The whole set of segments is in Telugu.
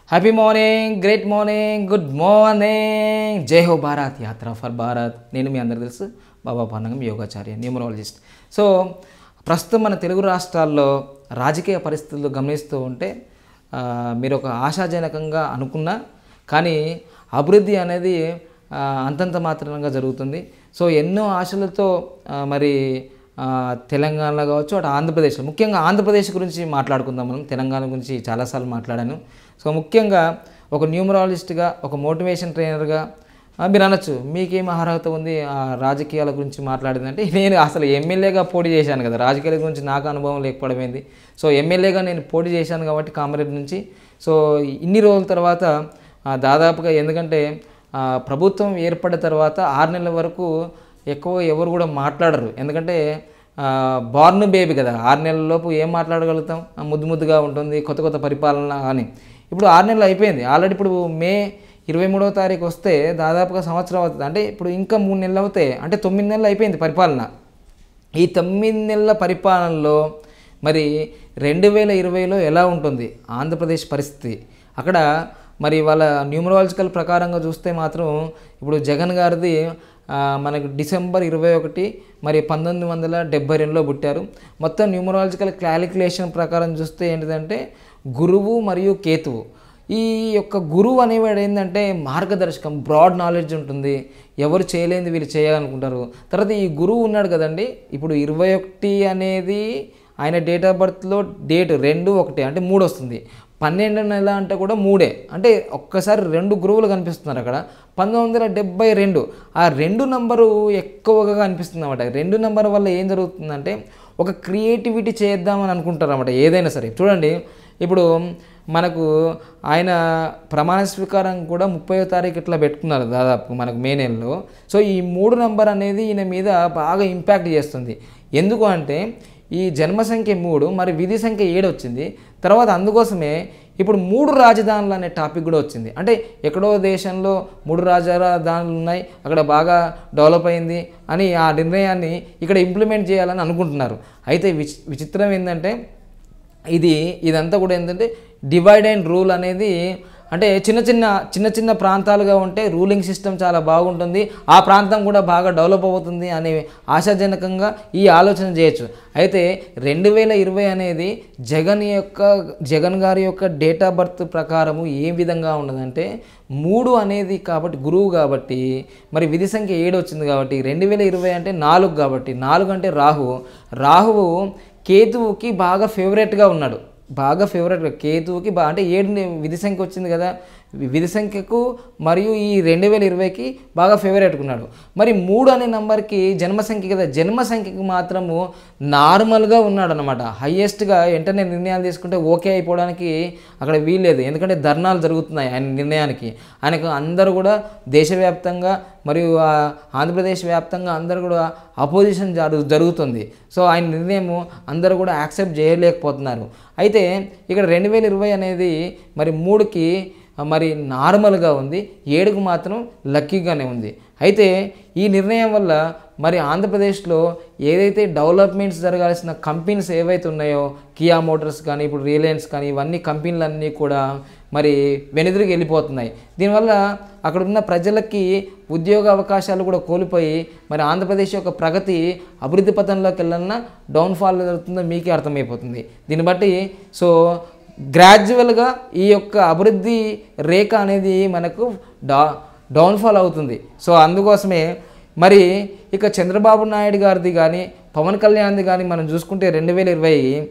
Happy morning great morning good morning జై హో భారత్ యాత్ర ఫర్ భారత్ నేను మీ అందరు తెలుసు బాబా పానంగం యోగాచార్య న్యూమరాలజిస్ట్ సో ప్రస్తుతం మన తెలుగు రాష్ట్రాల్లో రాజకీయ పరిస్థితులు గమనిస్తూ ఉంటే ఆ, మీరు ఒక ఆశాజనకంగా అనుకున్నా కానీ అభివృద్ధి అనేది ఆ, అంతంత మాత్రంగా జరుగుతుంది సో ఎన్నో ఆశలతో ఆ, మరి ఆ, తెలంగాణలో కావచ్చు అటు ఆంధ్రప్రదేశ్లో ముఖ్యంగా ఆంధ్రప్రదేశ్ గురించి మాట్లాడుకుందాం మనం తెలంగాణ గురించి చాలాసార్లు మాట్లాడాను సో ముఖ్యంగా ఒక న్యూమరాలజిస్ట్గా ఒక మోటివేషన్ ట్రైనర్గా ఆ, మీరు అనొచ్చు మీకేం అర్హత ఉంది ఆ రాజకీయాల గురించి మాట్లాడిందంటే నేను అసలు ఎమ్మెల్యేగా పోటీ చేశాను కదా రాజకీయాల గురించి నాకు అనుభవం లేకపోవడమైంది సో ఎమ్మెల్యేగా నేను పోటీ చేశాను కాబట్టి కామారెడ్డి నుంచి సో ఇన్ని రోజుల తర్వాత ఆ, దాదాపుగా ఎందుకంటే ఆ, ప్రభుత్వం ఏర్పడిన తర్వాత ఆరు నెలల వరకు ఎక్కువ ఎవరు కూడా మాట్లాడరు ఎందుకంటే బార్న్ బేబీ కదా ఆరు నెలల లోపు ఏం మాట్లాడగలుగుతాం ఆ, ముద్దు ముద్దుగా ఉంటుంది కొత్త కొత్త పరిపాలన అని ఇప్పుడు ఆరు నెలలు అయిపోయింది ఆల్రెడీ ఇప్పుడు మే ఇరవై మూడవ తారీఖు వస్తే దాదాపుగా సంవత్సరం అవుతుంది అంటే ఇప్పుడు ఇంకా మూడు నెలలు అవుతాయి అంటే తొమ్మిది నెలలు అయిపోయింది పరిపాలన ఈ తొమ్మిది నెలల పరిపాలనలో మరి రెండు వేల ఇరవైలో ఎలా ఉంటుంది ఆంధ్రప్రదేశ్ పరిస్థితి అక్కడ మరి వాళ్ళ న్యూమరాలజికల్ ప్రకారంగా చూస్తే మాత్రం ఇప్పుడు జగన్ గారిది ఆ, మనకు డిసెంబర్ ఇరవై ఒకటి మరి పంతొమ్మిది వందల డెబ్బై రెండులో పుట్టారు మొత్తం న్యూమరాలజికల్ క్యాలిక్యులేషన్ ప్రకారం చూస్తే ఏంటిదంటే గురువు మరియు కేతువు ఈ యొక్క గురువు అనేవాడు ఏంటంటే మార్గదర్శకం బ్రాడ్ నాలెడ్జ్ ఉంటుంది ఎవరు చేయలేనిది వీళ్ళు చేయాలనుకుంటారు తర్వాత ఈ గురువు ఉన్నాడు కదండి ఇప్పుడు ఇరవై ఒకటి అనేది ఆయన డేట్ ఆఫ్ బర్త్లో డేట్ రెండు ఒకటి అంటే మూడు వస్తుంది పన్నెండు నెల అంటే కూడా మూడే అంటే ఒక్కసారి రెండు గురువులు కనిపిస్తున్నారు అక్కడ పంతొమ్మిది వందల డెబ్బై రెండు ఆ రెండు నంబరు ఎక్కువగా కనిపిస్తుంది అన్నమాట రెండు నంబర్ వల్ల ఏం జరుగుతుందంటే ఒక క్రియేటివిటీ చేద్దామని అనుకుంటారు అన్నమాట ఏదైనా సరే చూడండి ఇప్పుడు మనకు ఆయన ప్రమాణ స్వీకారం కూడా ముప్పై తారీఖు ఇట్లా పెట్టుకున్నారు దాదాపు మనకు మే నెలలో సో ఈ మూడు నంబర్ అనేది ఈయన మీద బాగా ఇంపాక్ట్ చేస్తుంది ఎందుకు అంటే ఈ జన్మ సంఖ్య మూడు మరి విధి సంఖ్య ఏడు వచ్చింది తర్వాత అందుకోసమే ఇప్పుడు మూడు రాజధానులు అనే టాపిక్ కూడా వచ్చింది అంటే ఎక్కడో దేశంలో మూడు రాజధానులు ఉన్నాయి అక్కడ బాగా డెవలప్ అయింది అని ఆ నిర్ణయాన్ని ఇక్కడ ఇంప్లిమెంట్ చేయాలని అనుకుంటున్నారు అయితే విచి విచిత్రం ఏంటంటే ఇది ఇదంతా కూడా ఏంటంటే డివైడ్ అండ్ రూల్ అనేది అంటే చిన్న చిన్న చిన్న చిన్న ప్రాంతాలుగా ఉంటే రూలింగ్ సిస్టమ్ చాలా బాగుంటుంది ఆ ప్రాంతం కూడా బాగా డెవలప్ అవుతుంది అనే ఆశాజనకంగా ఈ ఆలోచన చేయొచ్చు అయితే రెండు వేల ఇరవై అనేది జగన్ యొక్క జగన్ గారి యొక్క డేట్ ఆఫ్ బర్త్ ప్రకారము ఏ విధంగా ఉన్నదంటే మూడు అనేది కాబట్టి గురువు కాబట్టి మరి విధి సంఖ్య ఏడు వచ్చింది కాబట్టి రెండు వేల ఇరవై అంటే నాలుగు కాబట్టి నాలుగు అంటే రాహు రాహువు కేతువుకి బాగా ఫేవరెట్గా ఉన్నాడు బాగా ఫేవరెట్గా కేతువుకి బా అంటే ఏడు ని- విధి సంఖ్య వచ్చింది కదా వి- విధి సంఖ్యకు మరియు ఈ రెండు వేల ఇరవైకి బాగా ఫేవరెట్గా ఉన్నాడు మరి మూడు అనే నంబర్కి జన్మ సంఖ్య కదా జన్మ సంఖ్యకి మాత్రము నార్మల్గా ఉన్నాడు అనమాట హయ్యెస్ట్గా వెంటనే నిర్ణయాలు తీసుకుంటే ఓకే అయిపోవడానికి అక్కడ వీల్లేదు ఎందుకంటే ధర్నాలు జరుగుతున్నాయి ఆయన నిర్ణయానికి ఆయనకు అందరూ కూడా దేశవ్యాప్తంగా మరియు ఆ ఆంధ్రప్రదేశ్ వ్యాప్తంగా అందరూ కూడా అపోజిషన్ జరు జరుగుతుంది సో ఆయన నిర్ణయం అందరూ కూడా యాక్సెప్ట్ చేయలేకపోతున్నారు అయితే ఇక్కడ రెండు వేల ఇరవై అనేది మరి మూడుకి ఆ, మరి నార్మల్గా ఉంది ఏడుకు మాత్రం లక్కీగానే ఉంది అయితే ఈ నిర్ణయం వల్ల మరి ఆంధ్రప్రదేశ్లో ఏదైతే డెవలప్మెంట్స్ జరగాల్సిన కంపెనీస్ ఏవైతే ఉన్నాయో కియా మోటార్స్ కానీ ఇప్పుడు రిలయన్స్ కానీ ఇవన్నీ కంపెనీలన్నీ కూడా మరి వెనుదిరిగి వెళ్ళిపోతున్నాయి దీనివల్ల అక్కడ ఉన్న ప్రజలకి ఉద్యోగ అవకాశాలు కూడా కోల్పోయి మరి ఆంధ్రప్రదేశ్ యొక్క ప్రగతి అభివృద్ధి పథంలోకి వెళ్ళాలన్నా డౌన్ఫాల్ జరుగుతుందో మీకే అర్థమైపోతుంది దీన్ని బట్టి సో గ్రాడ్యువల్గా ఈ యొక్క అభివృద్ధి రేఖ అనేది మనకు డా డౌన్ఫాల్ అవుతుంది సో అందుకోసమే మరి ఇక చంద్రబాబు నాయుడు గారిది కానీ పవన్ కళ్యాణ్ది కానీ మనం చూసుకుంటే రెండు వేల ఇరవై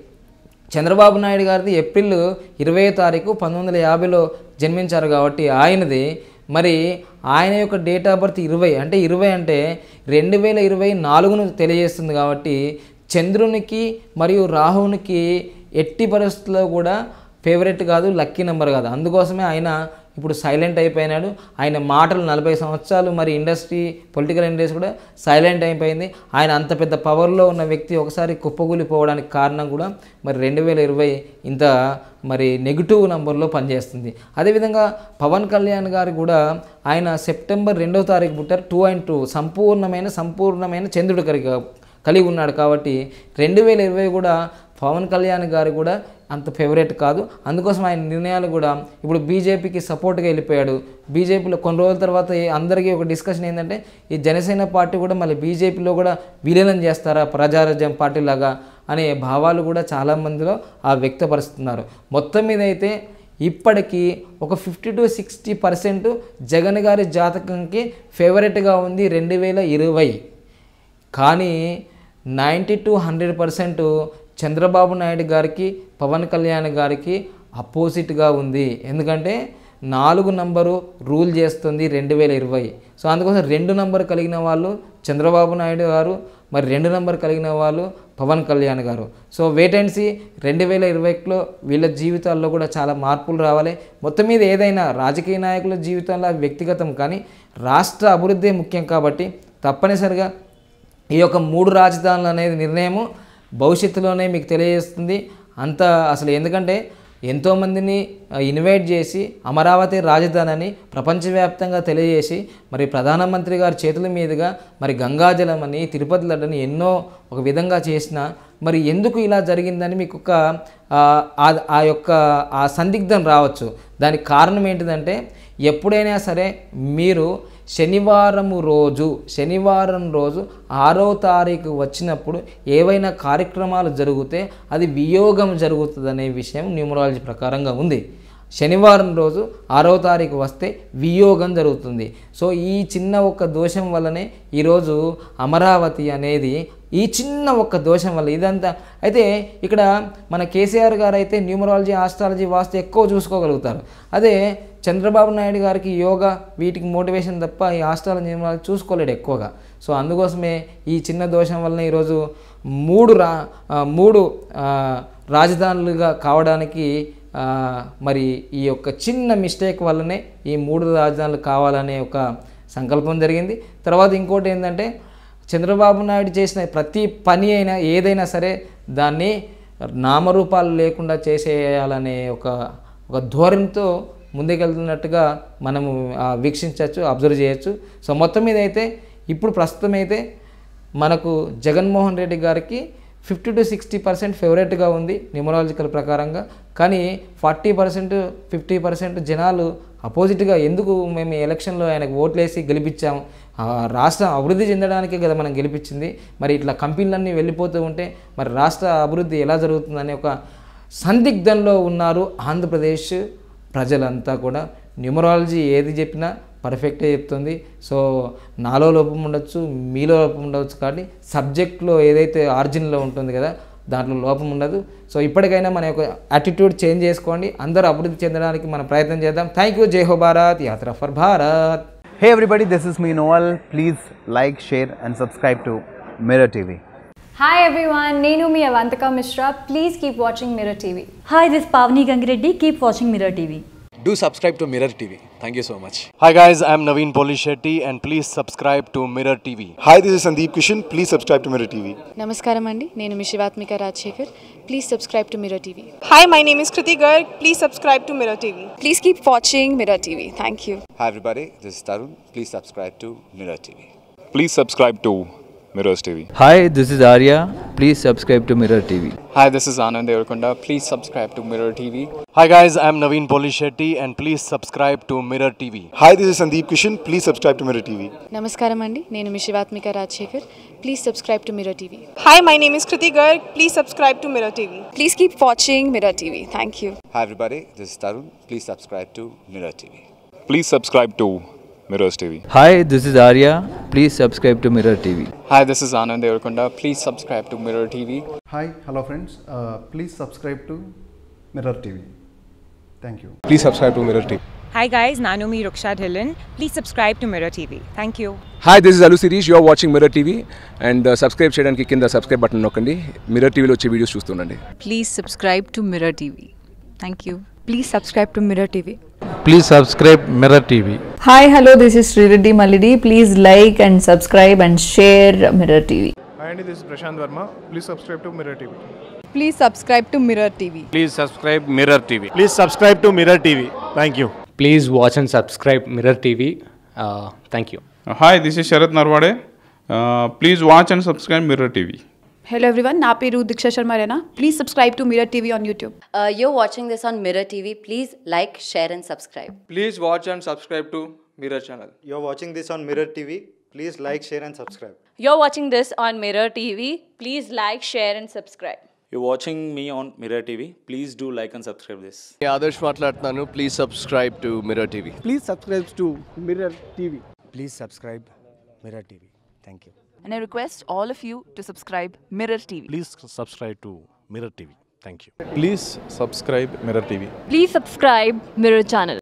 చంద్రబాబు నాయుడు గారిది ఏప్రిల్ ఇరవై తారీఖు పంతొమ్మిది వందల యాభైలో జన్మించారు కాబట్టి ఆయనది మరి ఆయన యొక్క డేట్ ఆఫ్ బర్త్ ఇరవై అంటే ఇరవై అంటే రెండు వేల ఇరవై నాలుగును తెలియజేస్తుంది కాబట్టి చంద్రునికి మరియు రాహువునికి ఎట్టి పరిస్థితుల్లో కూడా ఫేవరెట్ కాదు లక్కీ నెంబర్ కాదు అందుకోసమే ఆయన ఇప్పుడు సైలెంట్ అయిపోయినాడు ఆయన మాటలు నలభై సంవత్సరాలు మరి ఇండస్ట్రీ పొలిటికల్ ఇండస్ట్రీ కూడా సైలెంట్ అయిపోయింది ఆయన అంత పెద్ద పవర్లో ఉన్న వ్యక్తి ఒకసారి కుప్పకూలిపోవడానికి కారణం కూడా మరి రెండు వేల ఇరవై ఇంత మరి నెగిటివ్ నంబర్లో పనిచేస్తుంది అదేవిధంగా పవన్ కళ్యాణ్ గారు కూడా ఆయన సెప్టెంబర్ రెండవ తారీఖు పుట్టారు టూ అండ్ టూ సంపూర్ణమైన సంపూర్ణమైన చంద్రుడు కలిగి కలిగి ఉన్నాడు కాబట్టి రెండు వేల ఇరవై కూడా పవన్ కళ్యాణ్ గారు కూడా అంత ఫేవరెట్ కాదు అందుకోసం ఆయన నిర్ణయాలు కూడా ఇప్పుడు బీజేపీకి సపోర్ట్గా వెళ్ళిపోయాడు బీజేపీలో కొన్ని రోజుల తర్వాత ఏ- అందరికీ ఒక డిస్కషన్ ఏంటంటే ఈ జనసేన పార్టీ కూడా మళ్ళీ బీజేపీలో కూడా విలీనం చేస్తారా ప్రజారాజ్యం పార్టీ లాగా అనే భావాలు కూడా చాలామందిలో ఆ వ్యక్తపరుస్తున్నారు మొత్తం మీద అయితే ఇప్పటికీ ఒక fifty to sixty percent Jagan గారి జాతకంకి ఫేవరెట్గా ఉంది రెండు వేల ఇరవై కానీ ninety to hundred percent Chandrababu Naidu గారికి పవన్ కళ్యాణ్ గారికి అపోజిట్గా ఉంది ఎందుకంటే నాలుగు నంబరు రూల్ చేస్తుంది రెండు వేల ఇరవై సో అందుకోసం రెండు నంబర్ కలిగిన వాళ్ళు చంద్రబాబు నాయుడు గారు మరి రెండు నంబర్ కలిగిన వాళ్ళు పవన్ కళ్యాణ్ గారు సో వెయిట్ అండ్ సీ రెండు వేల ఇరవైలో వీళ్ళ జీవితాల్లో కూడా చాలా మార్పులు రావాలి మొత్తం మీద ఏదైనా రాజకీయ నాయకుల జీవితంలో అవి వ్యక్తిగతం కానీ రాష్ట్ర అభివృద్ధి ముఖ్యం కాబట్టి తప్పనిసరిగా ఈ యొక్క మూడు రాజధానులు అనేది నిర్ణయము భవిష్యత్తులోనే మీకు తెలియజేస్తుంది అంత అసలు ఎందుకంటే ఎంతోమందిని ఆ, ఇన్వైట్ చేసి అమరావతి రాజధాని అని ప్రపంచవ్యాప్తంగా తెలియజేసి మరి ప్రధానమంత్రి గారి చేతుల మీదుగా మరి గంగాజలం అని తిరుపతి లడ్డని ఎన్నో ఒక విధంగా చేసిన మరి ఎందుకు ఇలా జరిగిందని మీకు ఒక ఆ, ఆ- ఆ యొక్క ఆ సందిగ్ధం రావచ్చు దానికి కారణం ఏంటిదంటే ఎప్పుడైనా సరే మీరు శనివారం రోజు శనివారం రోజు ఆరో తారీఖు వచ్చినప్పుడు ఏవైనా కార్యక్రమాలు జరిగితే అది వియోగం జరుగుతుందనే విషయం న్యూమరాలజీ ప్రకారంగా ఉంది శనివారం రోజు ఆరో తారీఖు వస్తే వియోగం జరుగుతుంది సో ఈ చిన్న ఒక్క దోషం వల్లనే ఈరోజు అమరావతి అనేది ఈ చిన్న ఒక్క దోషం వల్ల ఇదంతా అయితే ఇక్కడ మన కేసీఆర్ గారు అయితే న్యూమరాలజీ ఆస్ట్రాలజీ వాస్తు ఎక్కువ చూసుకోగలుగుతారు అదే చంద్రబాబు నాయుడు గారికి యోగా వీటికి మోటివేషన్ తప్ప ఈ ఆస్ట్రాలజీ న్యూమరాలజీ చూసుకోలేడు ఎక్కువగా సో అందుకోసమే ఈ చిన్న దోషం వలన ఈరోజు మూడు రా ఆ, మూడు ఆ, రాజధానులుగా కావడానికి ఆ, మరి ఈ యొక్క చిన్న మిస్టేక్ వల్లనే ఈ మూడు రాజధానులు కావాలనే ఒక సంకల్పం జరిగింది తర్వాత ఇంకోటి ఏంటంటే చంద్రబాబు నాయుడు చేసిన ప్రతి పని అయినా ఏదైనా సరే దాన్ని నామరూపాలు లేకుండా చేసేయాలనే ఒక ఒక ధోరణితో ముందుకెళ్తున్నట్టుగా మనము ఆ, వీక్షించవచ్చు అబ్జర్వ్ చేయొచ్చు సో మొత్తం మీద అయితే ఇప్పుడు ప్రస్తుతం అయితే మనకు జగన్మోహన్ రెడ్డి గారికి ఫిఫ్టీ టు సిక్స్టీ పర్సెంట్ ఫేవరెట్గా ఉంది న్యూమరాలజికల్ ప్రకారంగా కానీ ఫార్టీ పర్సెంట్ ఫిఫ్టీ పర్సెంట్ జనాలు అపోజిట్గా ఎందుకు మేము ఈ ఎలక్షన్లో ఆయనకు ఓట్లేసి గెలిపించాము ఆ రాష్ట్రం అభివృద్ధి చెందడానికే కదా మనం గెలిపించింది మరి ఇట్లా కంపెనీలన్నీ వెళ్ళిపోతూ ఉంటే మరి రాష్ట్ర అభివృద్ధి ఎలా జరుగుతుందనే ఒక సందిగ్ధంలో ఉన్నారు ఆంధ్రప్రదేశ్ ప్రజలంతా కూడా న్యూమరాలజీ ఏది చెప్పినా పర్ఫెక్టే చెప్తుంది సో నాలో లోపం ఉండొచ్చు మీలో లోపం ఉండవచ్చు కాబట్టి సబ్జెక్ట్లో ఏదైతే ఆరిజిన్లో ఉంటుంది కదా దాంట్లో లోపం ఉండదు సో ఇప్పటికైనా మన యొక్క యాటిట్యూడ్ చేంజ్ చేసుకోండి అందరూ అభివృద్ధి చెందడానికి మనం ప్రయత్నం చేద్దాం థ్యాంక్ యూ జై హో Bharat Yatra for Bharat Hey everybody, this is me Noel. Please like, share, and subscribe to Mirror TV. Hi everyone, Nenu mi Avantika Mishra. Please keep watching Mirror TV. Hi, this is Pavni Gangireddy. Keep watching Mirror TV. Do subscribe to Mirror TV. Thank you so much. Hi guys, I'm Naveen Polishetty and please subscribe to Mirror TV. Hi, this is Sandeep Kishan. Please subscribe to Mirror TV. నమస్కారం అండి నేను మీ Shivathmika Rajasekhar please subscribe to Mirror TV Hi, my name is Kriti Garg. Please subscribe to Mirror TV. Please keep watching Mirror TV thank you Hi everybody, this is Tarun. Please subscribe to Mirror TV. Please subscribe to Mirrors TV. Hi, this is Arya. Please subscribe to Mirror TV. Hi, this is Anand Devarkonda. Please subscribe to Mirror TV. Hi guys, I'm Naveen Polishetty and please subscribe to Mirror TV. Hi, this is Sandeep Kishan. Please subscribe to Mirror TV. నమస్కారం అండి నేను మీ Shivathmika Rajasekhar please subscribe to Mirror TV Hi, my name is Kriti Garg. Please subscribe to Mirror TV. Please keep watching Mirror TV thank you Hi everybody, this is Tarun. Please subscribe to Mirror TV. Please subscribe to Mirrors TV. Hi, this is Arya. Please subscribe to Mirror TV. Hi, this is Anand Devarkonda. Please subscribe to Mirror TV. Hi, hello friends. Uh, please subscribe to Mirror TV. Thank you. Please subscribe to Mirror TV. Hi guys, Nanumi Ruksha Dhillon. Please subscribe to Mirror TV. Thank you. Hi this is Allu Sirish you are watching Mirror TV and subscribe చేయడానికి కింద సబ్స్క్రైబ్ బటన్ నొక్కండి మిర్రర్ టీవీలో వచ్చే వీడియోస్ చూస్తుండండి please subscribe to Mirror TV thank you please subscribe to Mirror TV Please subscribe Mirror TV. Hi, hello, this is Srireddy Malidi. Please like and subscribe and share Mirror TV. Hi, Andy, this is Prashant Verma. Please subscribe to Mirror TV. Please subscribe to Mirror TV Please subscribe Mirror TV. Please subscribe to Mirror TV. Thank you. Please watch and subscribe Mirror TV. Uh, thank you. Hi this is Sharath Narwade please watch and subscribe Mirror TV hello everyone నా పేరు Deeksha Sharma Raina please subscribe to Mirror TV on YouTube Uh, you're watching this on Mirror TV. Please like, share, and subscribe. Please watch and subscribe to Mirror channel. You're watching this on Mirror TV. Please like, share, and subscribe. You're watching this on Mirror TV. Please like, share, and subscribe. You're watching me on Mirror TV. Please do like and subscribe this. Adarsh మాట్లాడుతున్నాను please subscribe to Mirror TV Please subscribe to Mirror TV. Please subscribe Mirror TV. Thank you. And I request all of you to subscribe Mirror TV. Please subscribe to Mirror TV. Thank you. Please subscribe Mirror TV. Please subscribe Mirror channel.